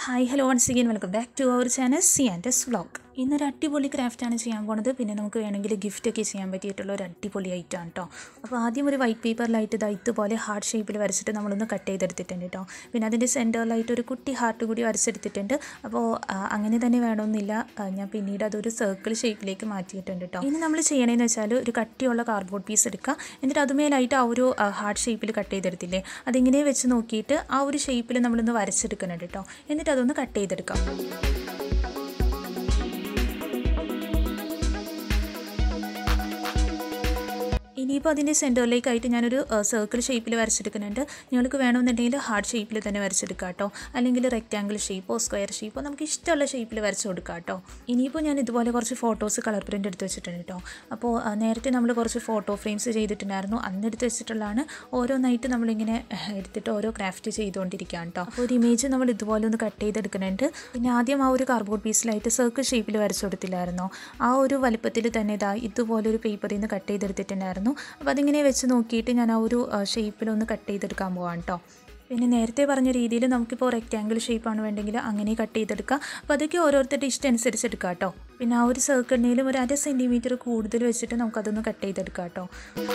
hi hello once again welcome back to our channel C and S vlog ഇന്നൊരു അടിപൊളി ക്രാഫ്റ്റാണ് ചെയ്യാൻ പോണത് പിന്നെ നമുക്ക് വേണമെങ്കിൽ ഗിഫ്റ്റൊക്കെ ചെയ്യാൻ പറ്റിയിട്ടുള്ള ഒരു അടിപൊളി ഐറ്റമാണ് കേട്ടോ അപ്പോൾ ആദ്യം ഒരു വൈറ്റ് പേപ്പറിലായിട്ട് ഇത് ഇതുപോലെ ഹാർട്ട് ഷേപ്പിൽ വരച്ചിട്ട് നമ്മളൊന്ന് കട്ട് ചെയ്തെടുത്തിട്ടുണ്ട് കേട്ടോ പിന്നെ അതിൻ്റെ സെൻറ്ററിലായിട്ട് ഒരു കുട്ടി ഹാർട്ട് കൂടി വരച്ചെടുത്തിട്ടുണ്ട് അപ്പോൾ ആ, അങ്ങനെ തന്നെ വേണമെന്നില്ല ആ, ഞാൻ പിന്നീട് അതൊരു സർക്കിൾ ഷേപ്പിലേക്ക് മാറ്റിയിട്ടുണ്ട് കേട്ടോ ഇനി നമ്മൾ ചെയ്യണമെന്ന് വെച്ചാൽ ഒരു കട്ടിയുള്ള കാർഡ്ബോർഡ് പീസ് എടുക്കുക എന്നിട്ട് അതുമേലായിട്ട് ആ ഒരു ഹാർട്ട് ഷേപ്പിൽ കട്ട് ചെയ്തെടുത്തില്ലേ അതിങ്ങനെ വെച്ച് നോക്കിയിട്ട് ആ ഒരു ഷേപ്പിൽ നമ്മളൊന്ന് വരച്ചെടുക്കുന്നുണ്ട് കേട്ടോ എന്നിട്ട് അതൊന്ന് കട്ട് ചെയ്തെടുക്കാം ഇനിയിപ്പോൾ അതിൻ്റെ സെൻറ്ററിലേക്കായിട്ട് ഞാനൊരു സർക്കിൾ ഷേപ്പിൽ വരച്ചെടുക്കുന്നുണ്ട് നിങ്ങൾക്ക് വേണമെന്നുണ്ടെങ്കിൽ ഹാർട്ട് ഷേപ്പിൽ തന്നെ വരച്ചെടുക്കാം കേട്ടോ അല്ലെങ്കിൽ റെക്റ്റാങ്കിൾ ഷേപ്പോ സ്ക്വയർ ഷേപ്പോ നമുക്ക് ഇഷ്ടമുള്ള ഷേപ്പിൽ വരച്ച് കൊടുക്കാം കേട്ടോ ഇനിയിപ്പോൾ ഞാൻ ഇതുപോലെ കുറച്ച് ഫോട്ടോസ് കളർ പ്രിൻ്റ് എടുത്ത് വെച്ചിട്ടുണ്ട് കേട്ടോ അപ്പോൾ ആ, നേരത്തെ നമ്മൾ കുറച്ച് ഫോട്ടോ ഫ്രെയിംസ് ചെയ്തിട്ടുണ്ടായിരുന്നു അന്ന് എടുത്ത് വെച്ചിട്ടുള്ളതാണ് ഓരോന്നായിട്ട് നമ്മളിങ്ങനെ ഏഹ്, എടുത്തിട്ട് ഓരോ ക്രാഫ്റ്റ് ചെയ്തുകൊണ്ടിരിക്കുകയാണ് കേട്ടോ അപ്പോൾ ഒരു ഇമേജ് നമ്മൾ ഇതുപോലെ ഒന്ന് കട്ട് ചെയ്തെടുക്കുന്നുണ്ട് പിന്നെ ആദ്യം ആ ഒരു കാർഡ്ബോർഡ് പീസിലായിട്ട് സർക്കിൾ ഷേപ്പിൽ വരച്ചു കൊടുത്തില്ലായിരുന്നോ ആ ഒരു വലുപ്പത്തിൽ തന്നെ ഇതാ ഇതുപോലെ ഒരു പേപ്പറിൽ നിന്ന് കട്ട് ചെയ്തെടുത്തിട്ടുണ്ടായിരുന്നു അപ്പോൾ അതിങ്ങനെ വെച്ച് നോക്കിയിട്ട് ഞാൻ ആ ഒരു ഷേപ്പിലൊന്ന് കട്ട് ചെയ്തെടുക്കാൻ പോവാണ് കേട്ടോ പിന്നെ നേരത്തെ പറഞ്ഞ രീതിയിൽ നമുക്കിപ്പോൾ റെക്റ്റാങ്കിൾ ഷേപ്പാണ് വേണ്ടെങ്കിൽ അങ്ങനെ കട്ട് ചെയ്തെടുക്കാം അപ്പോൾ അതൊക്കെ ഓരോരുത്തരുടെ ഇഷ്ടം അനുസരിച്ച് എടുക്കാം കേട്ടോ പിന്നെ ആ ഒരു സർക്കിളിനേലും ഒരു അര സെൻറ്റിമീറ്റർ കൂടുതൽ വെച്ചിട്ട് നമുക്കതൊന്ന് കട്ട് ചെയ്തെടുക്കാം കേട്ടോ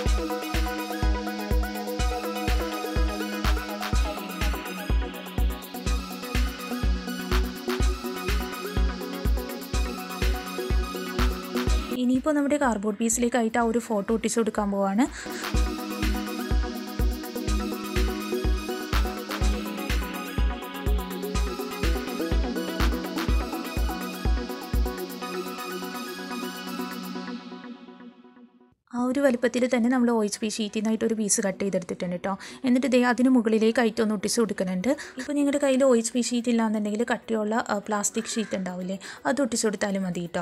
ഇനിയിപ്പോൾ നമ്മുടെ കാർഡ്ബോർഡ് പീസിലേക്കായിട്ട് ആ ഒരു ഫോട്ടോ ഒട്ടിച്ചു കൊടുക്കാൻ പോവാണ് ആ ഒരു വലുപ്പത്തിൽ തന്നെ നമ്മൾ ഒ എച്ച് പി ഷീറ്റിൽ നിന്നായിട്ട് ഒരു പീസ് കട്ട് ചെയ്തെടുത്തിട്ടുണ്ട് കേട്ടോ എന്നിട്ട് ദേ അതിന് മുകളിലേക്കായിട്ട് ഒന്ന് ഒട്ടിച്ച് കൊടുക്കുന്നുണ്ട് ഇപ്പോൾ നിങ്ങളുടെ കയ്യിൽ ഒ എച്ച് പി ഷീറ്റ് ഇല്ലാന്നുണ്ടെങ്കിൽ കട്ടിയുള്ള പ്ലാസ്റ്റിക് ഷീറ്റ് ഉണ്ടാവില്ലേ അത് ഒട്ടിച്ച് കൊടുത്താലും മതി കേട്ടോ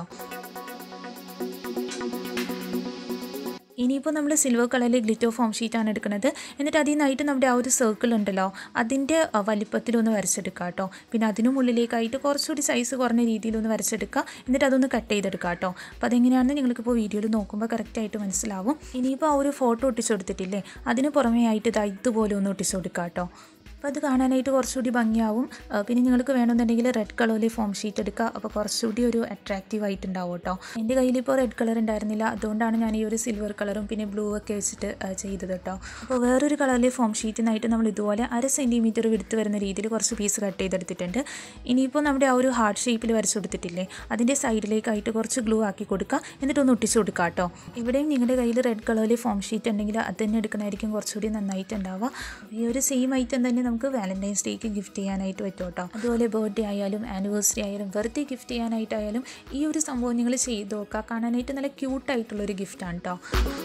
ഇനിയിപ്പോൾ നമ്മൾ സിൽവർ കളറിൽ ഗ്ലിറ്റർ ഫോം ഷീറ്റാണ് എടുക്കുന്നത് എന്നിട്ട് അതിൽ നിന്നായിട്ട് നമ്മുടെ ആ ഒരു സർക്കിൾ ഉണ്ടല്ലോ അതിൻ്റെ അഹ്, വലിപ്പത്തിലൊന്ന് വരച്ചെടുക്കുക കേട്ടോ പിന്നെ അതിനു മുള്ളിലേക്കായിട്ട് കുറച്ചുകൂടി സൈസ് കുറഞ്ഞ രീതിയിലൊന്ന് വരച്ചെടുക്കുക എന്നിട്ട് അതൊന്ന് കട്ട് ചെയ്തെടുക്കുക കേട്ടോ അപ്പോൾ അതെങ്ങനെയാണെന്ന് നിങ്ങൾക്കിപ്പോൾ വീഡിയോയിൽ നോക്കുമ്പോൾ കറക്റ്റായിട്ട് മനസ്സിലാവും ഇനിയിപ്പോൾ ആ ഒരു ഫോട്ടോ ഒട്ടിച്ചു കൊടുത്തിട്ടില്ലേ അതിന് പുറമേ ആയിട്ട് ഇതാ ഇതുപോലെ ഒന്ന് ഒട്ടിച്ചു കൊടുക്കുക കേട്ടോ അപ്പോൾ അത് കാണാനായിട്ട് കുറച്ചുകൂടി ഭംഗിയാവും ആ, പിന്നെ നിങ്ങൾക്ക് വേണമെന്നുണ്ടെങ്കിൽ റെഡ് കളറിൽ ഫോം ഷീറ്റ് എടുക്കുക അപ്പോൾ കുറച്ചുകൂടി ഒരു അട്രാക്റ്റീവ് ആയിട്ടുണ്ടാവും കേട്ടോ എൻ്റെ കയ്യിൽ ഇപ്പോൾ റെഡ് കളർ ഉണ്ടായിരുന്നില്ല അതുകൊണ്ടാണ് ഞാൻ ഈ ഒരു സിൽവർ കളറും പിന്നെ ബ്ലൂ ഒക്കെ വെച്ചിട്ട് ആ, ചെയ്തത് കേട്ടോ അപ്പോൾ വേറൊരു കളറിലെ ഫോം ഷീറ്റിനായിട്ട് നമ്മൾ ഇതുപോലെ അര സെൻറ്റിമീറ്റർ വിടുത്ത് വരുന്ന രീതിയിൽ കുറച്ച് പീസ് കട്ട് ചെയ്തെടുത്തിട്ടുണ്ട് ഇനിയിപ്പോൾ നമ്മുടെ ആ ഒരു ഹാർട്ട് ഷേപ്പിൽ വരച്ചു കൊടുത്തിട്ടില്ലേ അതിൻ്റെ സൈഡിലേക്കായിട്ട് കുറച്ച് ഗ്ലൂ ആക്കി കൊടുക്കുക എന്നിട്ട് ഒന്ന് ഒട്ടിച്ചു കൊടുക്കുക കേട്ടോ ഇവിടെയും നിങ്ങളുടെ കയ്യിൽ റെഡ് കളറിൽ ഫോം ഷീറ്റ് ഉണ്ടെങ്കിൽ അത് തന്നെ എടുക്കണമായിരിക്കും കുറച്ചുകൂടി നന്നായിട്ടുണ്ടാവുക ഈ ഒരു സെയിം ഐറ്റം തന്നെ നമുക്ക് വാലന്റൈൻസ് ഡേക്ക് ഗിഫ്റ്റ് ചെയ്യാനായിട്ട് പറ്റും കേട്ടോ അതുപോലെ ബർത്ത്ഡേ ആയാലും ആനിവേഴ്സറി ആയാലും വെറുതെ ഗിഫ്റ്റ് ചെയ്യാനായിട്ടായാലും ഈ ഒരു സംഭവം നിങ്ങൾ ചെയ്ത് നോക്കുക കാണാനായിട്ട് നല്ല ക്യൂട്ടായിട്ടുള്ളൊരു ഗിഫ്റ്റാണ് കേട്ടോ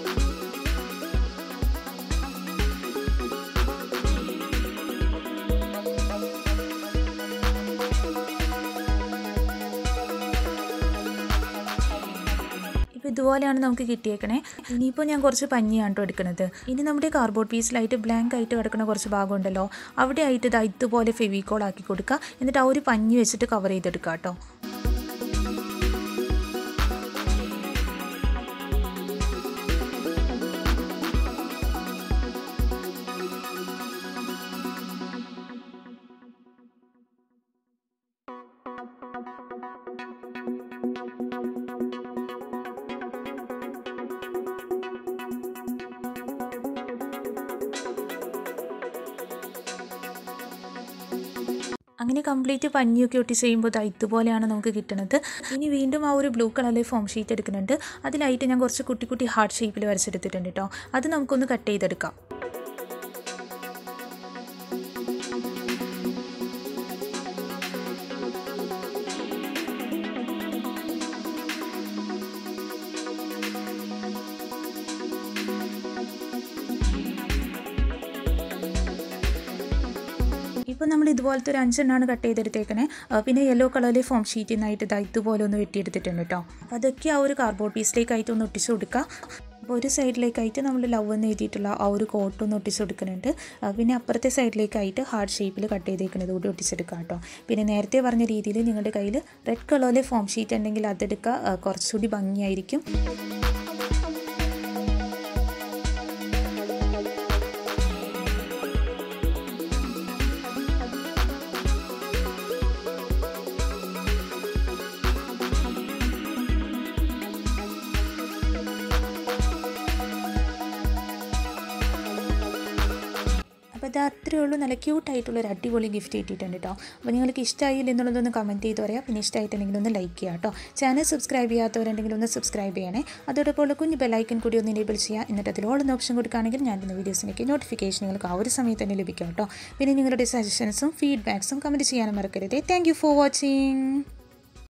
ഇപ്പോൾ ഇതുപോലെയാണ് നമുക്ക് കിട്ടിയേക്കണേ ഇനിയിപ്പോൾ ഞാൻ കുറച്ച് പഞ്ഞിയാണ് കേട്ടോ എടുക്കുന്നത് ഇനി നമ്മുടെ കാർഡ്ബോർഡ് പീസിലായിട്ട് ബ്ലാങ്ക് ആയിട്ട് കിടക്കുന്ന കുറച്ച് ഭാഗം ഉണ്ടല്ലോ അവിടെ ആയിട്ട് ഇതാ ഇതുപോലെ ഫെവിക്കോൾ ആക്കി കൊടുക്കുക എന്നിട്ട് ആ ഒരു പഞ്ഞി വെച്ചിട്ട് കവർ ചെയ്തെടുക്കുക കേട്ടോ അങ്ങനെ കംപ്ലീറ്റ് പഞ്ഞിയൊക്കെ ഒട്ടി ചെയ്യുമ്പോൾ ദാ ഇതുപോലെയാണ് നമുക്ക് കിട്ടുന്നത് ഇനി വീണ്ടും ആ ഒരു ബ്ലൂ കളറിലെ ഫോം ഷീറ്റ് എടുക്കുന്നുണ്ട് അതിലായിട്ട് ഞാൻ കുറച്ച് കുട്ടി കുട്ടി ഹാർട്ട് ഷേപ്പിൽ വരച്ചെടുത്തിട്ടുണ്ട് കേട്ടോ അത് നമുക്കൊന്ന് കട്ട് ചെയ്തെടുക്കാം ഇപ്പോൾ നമ്മൾ ഇതുപോലത്തെ ഒരു അഞ്ചെണ്ണമാണ് കട്ട് ചെയ്തെടുത്തേക്കണേ ആ, പിന്നെ യെല്ലോ കളറിൽ ഫോം ഷീറ്റിൽ നിന്നായിട്ട് ഇതാ ഇതുപോലെ ഒന്ന് വെട്ടിയെടുത്തിട്ടുണ്ട് കേട്ടോ അപ്പോൾ അതൊക്കെ ആ ഒരു കാർഡ്ബോർഡ് പീസിലേക്കായിട്ട് ഒന്ന് ഒട്ടിച്ചു കൊടുക്കുക അപ്പോൾ ഒരു സൈഡിലേക്കായിട്ട് നമ്മൾ ലവ് എന്ന് എഴുതിയിട്ടുള്ള ആ ഒരു കോട്ട് ഒന്ന് ഒട്ടിച്ചു കൊടുക്കുന്നുണ്ട് ആ, പിന്നെ അപ്പുറത്തെ സൈഡിലേക്കായിട്ട് ഹാർഡ് ഷേപ്പിൽ കട്ട് ചെയ്തേക്കുന്നത് കൂടി ഒട്ടിച്ചെടുക്കാം കേട്ടോ പിന്നെ നേരത്തെ പറഞ്ഞ രീതിയിൽ നിങ്ങളുടെ കയ്യിൽ റെഡ് കളറിലെ ഫോം ഷീറ്റ് ഉണ്ടെങ്കിൽ അതെടുക്കുക ആ, കുറച്ചുകൂടി ഭംഗിയായിരിക്കും ഇത് അത്രയേ ഉള്ളൂ നല്ല ക്യൂട്ടായിട്ടുള്ള ഒരു അടിപൊളി ഗിഫ്റ്റ് കിട്ടിയിട്ടുണ്ട് കേട്ടോ അപ്പോൾ നിങ്ങൾക്ക് ഇഷ്ടമായില്ല എന്നുള്ളതൊന്ന് കമൻറ്റ് ചെയ്ത് പറയാം പിന്നെ ഇഷ്ടമായിട്ടുണ്ടെങ്കിൽ ഒന്ന് ലൈക്ക് ചെയ്യുക കേട്ടോ ചാനൽ സബ്സ്ക്രൈബ് ചെയ്യാത്തവരുണ്ടെങ്കിൽ ഒന്ന് സബ്സ്ക്രൈബ് ചെയ്യണേ അതോടൊപ്പം കുഞ്ഞ് ബെല്ലൈക്കൻ കൂടി ഒന്ന് എനേബിൾ ചെയ്യുക എന്നിട്ട് അതിൽ ഓളുന്ന ഓപ്ഷൻ കൊടുക്കുകയാണെങ്കിൽ ഞാൻ ഇന്ന് വീഡിയോസിനൊക്കെ നോട്ടിഫിക്കേഷൻ നിങ്ങൾക്ക് ആ ഒരു സമയത്ത് തന്നെ ലഭിക്കും കേട്ടോ പിന്നെ നിങ്ങളുടെ സജഷൻസും ഫീഡ്ബാക്സും കമൻറ്റ് ചെയ്യാനും മറക്കരുത് താങ്ക് യു ഫോർ വാച്ചിങ്